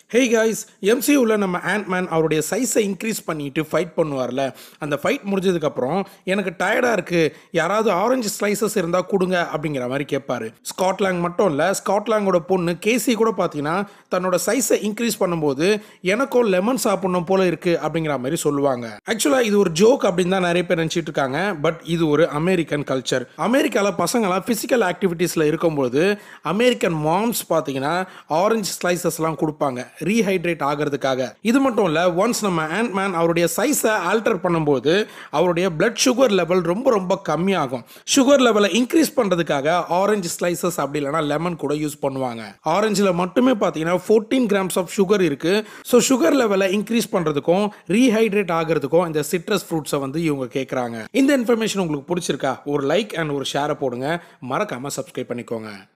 hey guys எம்சியூவில் நம்ம Ant-Man அவருடைய சைஸை இன்க்ரீஸ் பண்ணிட்டு ஃபைட் பண்ணுவார்ல அந்த ஃபைட் முடிஞ்சதுக்கப்புறம் எனக்கு டயர்டாக இருக்குது யாராவது ஆரஞ்சு ஸ்லைசஸ் இருந்தால் கொடுங்க அப்படிங்கிற மாதிரி கேட்பாரு ஸ்காட்லாங் மட்டும் இல்லை ஸ்காட்லாங்கோட பொண்ணு கேசி கூட பார்த்தீங்கன்னா தன்னோட சைஸை இன்க்ரீஸ் பண்ணும்போது எனக்கும் லெமன் சாப்பிடணும் போல இருக்குது அப்படிங்கிற மாதிரி சொல்லுவாங்க ஆக்சுவலாக இது ஒரு ஜோக் அப்படின்னு தான் நிறைய பேர் நினச்சிட்டு இருக்காங்க பட் இது ஒரு அமெரிக்கன் கல்ச்சர் அமெரிக்காவில் பசங்களாம் ஃபிசிக்கல் ஆக்டிவிட்டீஸில் இருக்கும்போது அமெரிக்கன் மாம்ஸ் பார்த்தீங்கன்னா ஆரஞ்சு ஸ்லைசஸ்லாம் கொடுப்பாங்க ரீஹைட்ரேட் ஆகிறதுக்காக இது மட்டும் இல்லை ஒன்ஸ் நம்ம ஆண்ட் மேன் அவருடைய சைஸை ஆல்டர் பண்ணும்போது அவருடைய பிளட் சுகர் லெவல் ரொம்ப ரொம்ப கம்மியாகும் சுகர் லெவலை இன்க்ரீஸ் பண்ணுறதுக்காக ஆரஞ்சு ஸ்லைசஸ் அப்படி இல்லைனா லெமன் கூட யூஸ் பண்ணுவாங்க ஆரஞ்சில் மட்டுமே பார்த்தீங்கன்னா ஃபோர்டீன் கிராம்ஸ் ஆஃப் சுகர் இருக்கு ஸோ சுகர் லெவலை இன்க்ரீஸ் பண்ணுறதுக்கும் ரீஹைட்ரேட் ஆகிறதுக்கும் இந்த சிட்ரஸ் ஃப்ரூட்ஸை வந்து இவங்க கேட்குறாங்க இந்த இன்ஃபர்மேஷன் உங்களுக்கு பிடிச்சிருக்கா ஒரு லைக் அண்ட் ஒரு ஷேரை போடுங்க மறக்காம சப்ஸ்கிரைப் பண்ணிக்கோங்க